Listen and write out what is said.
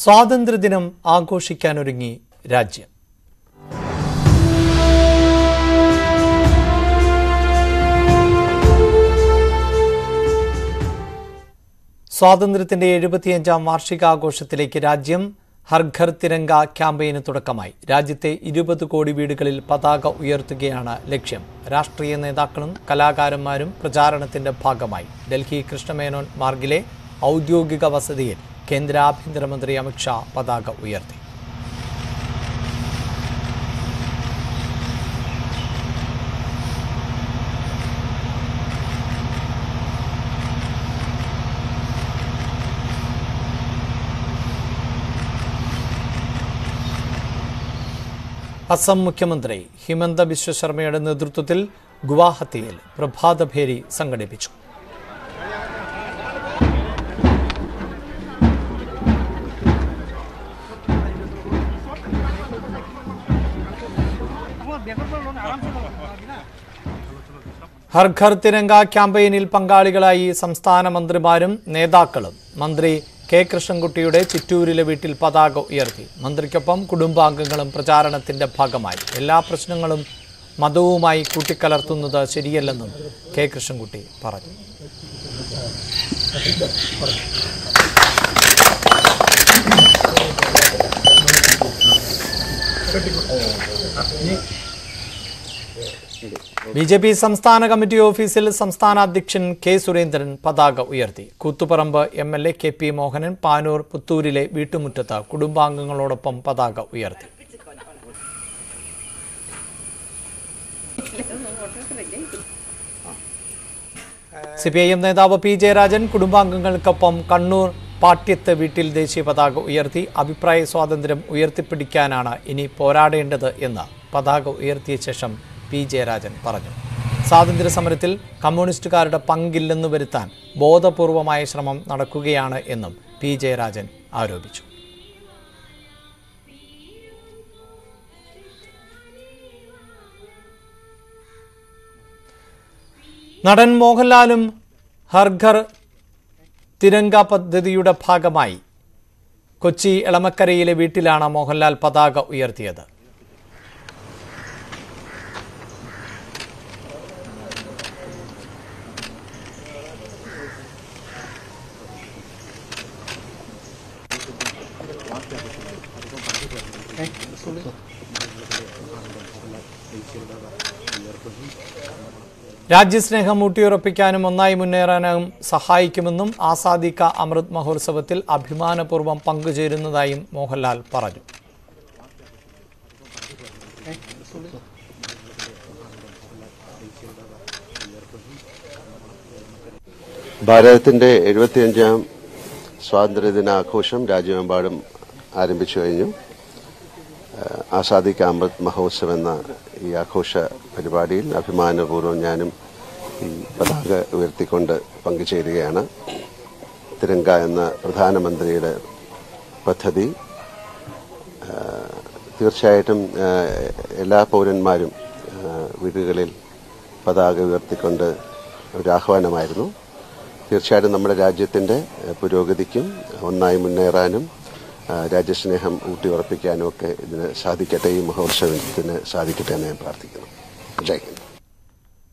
സ്വാതന്ത്ര്യദിനം ആഘോഷിക്കാനൊരുങ്ങി രാജ്യം സ്വാതന്ത്ര്യത്തിന്റെ എഴുപത്തിയഞ്ചാം വാർഷികാഘോഷത്തിലേക്ക് രാജ്യം ഹർ ഘർ തിരങ്ക ക്യാമ്പയിന് തുടക്കമായി രാജ്യത്തെ ഇരുപത് കോടി വീടുകളിൽ പതാക ഉയർത്തുകയാണ് ലക്ഷ്യം രാഷ്ട്രീയ നേതാക്കളും കലാകാരന്മാരും പ്രചാരണത്തിന്റെ ഭാഗമായി ഡൽഹി കൃഷ്ണമേനോൻ മാർഗിലെ ഔദ്യോഗിക വസതിയിൽ കേന്ദ്ര ആഭ്യന്തരമന്ത്രി അമിത്ഷാ പതാക ഉയർത്തി അസം മുഖ്യമന്ത്രി ഹിമന്ത ബിശ്വ ശർമ്മയുടെ നേതൃത്വത്തിൽ ഗുവാഹത്തിയിൽ പ്രഭാതഭേരി സംഘടിപ്പിച്ചു ഹർ ഘർ തിരങ്ക ക്യാമ്പയിനിൽ പങ്കാളികളായി സംസ്ഥാന മന്ത്രിമാരും നേതാക്കളും മന്ത്രി കെ കൃഷ്ണൻകുട്ടിയുടെ ചിറ്റൂരിലെ വീട്ടിൽ പതാക ഉയർത്തി മന്ത്രിക്കൊപ്പം കുടുംബാംഗങ്ങളും പ്രചാരണത്തിന്റെ ഭാഗമായി എല്ലാ പ്രശ്നങ്ങളും മതവുമായി കൂട്ടിക്കലർത്തുന്നത് ശരിയല്ലെന്നും കെ കൃഷ്ണൻകുട്ടി പറഞ്ഞു ബി ജെ പി സംസ്ഥാന കമ്മിറ്റി ഓഫീസിൽ സംസ്ഥാന അധ്യക്ഷൻ കെ സുരേന്ദ്രൻ പതാക ഉയർത്തി Koothuparamba M L A K P Mohanan Panoor പുത്തൂരിലെ വീട്ടുമുറ്റത്ത് കുടുംബാംഗങ്ങളോടൊപ്പം പതാക ഉയർത്തി സി പി ഐ എം നേതാവ് പി ജയരാജൻ കുടുംബാംഗങ്ങൾക്കൊപ്പം കണ്ണൂർ പാട്യത്ത് വീട്ടിൽ ദേശീയ പതാക ഉയർത്തി അഭിപ്രായ സ്വാതന്ത്ര്യം ഉയർത്തിപ്പിടിക്കാനാണ് ഇനി പോരാടേണ്ടത് എന്ന് പതാക ഉയർത്തിയ ശേഷം പി ജയരാജൻ പറഞ്ഞു സ്വാതന്ത്ര്യ സമരത്തിൽ കമ്മ്യൂണിസ്റ്റുകാരുടെ പങ്കില്ലെന്ന് വരുത്താൻ ബോധപൂർവമായ ശ്രമം നടക്കുകയാണ് എന്നും പി ജയരാജൻ ആരോപിച്ചു നടൻ മോഹൻലാലും ഹർഘർ തിരങ്ക പദ്ധതിയുടെ ഭാഗമായി കൊച്ചി എളമക്കരയിലെ വീട്ടിലാണ് മോഹൻലാൽ പതാക ഉയർത്തിയത് രാജ്യസ്നേഹം ഊട്ടിയുറപ്പിക്കാനും ഒന്നായി മുന്നേറാനും സഹായിക്കുമെന്നും ആസാദി കാ അമൃത് മഹോത്സവത്തിൽ അഭിമാനപൂർവ്വം പങ്കുചേരുന്നതായും മോഹൻലാൽ പറഞ്ഞു ഭാരതത്തിന്റെ എഴുപത്തിയഞ്ചാം സ്വാതന്ത്ര്യദിന ആഘോഷം രാജ്യമെമ്പാടും ആരംഭിച്ചു കഴിഞ്ഞു ഏഹ് ആസാദി കാ അമൃത് മഹോത്സവ് എന്ന ഈ ആഘോഷ പരിപാടിയിൽ അഭിമാനപൂർവ്വം ഞാനും ഈ പതാക ഉയർത്തിക്കൊണ്ട് പങ്കുചേരുകയാണ് തിരങ്ക എന്ന പ്രധാനമന്ത്രിയുടെ പദ്ധതി ഏഹ് തീർച്ചയായിട്ടും ഏഹ് എല്ലാ പൗരന്മാരും ഏഹ് വീടുകളിൽ പതാക ഉയർത്തിക്കൊണ്ട് ഒരു ആഹ്വാനമായിരുന്നു തീർച്ചയായിട്ടും നമ്മുടെ രാജ്യത്തിന്റെ ഏഹ് പുരോഗതിക്കും ഒന്നായി മുന്നേറാനും ഏഹ് രാജ്യസ്നേഹം ഊട്ടിയുറപ്പിക്കാനും ഒക്കെ ഇതിന് സാധിക്കട്ടെ ഈ മഹോത്സവത്തിന് സാധിക്കട്ടെ എന്ന് ഞാൻ പ്രാർത്ഥിക്കുന്നു ജയ് ഹിന്ദ്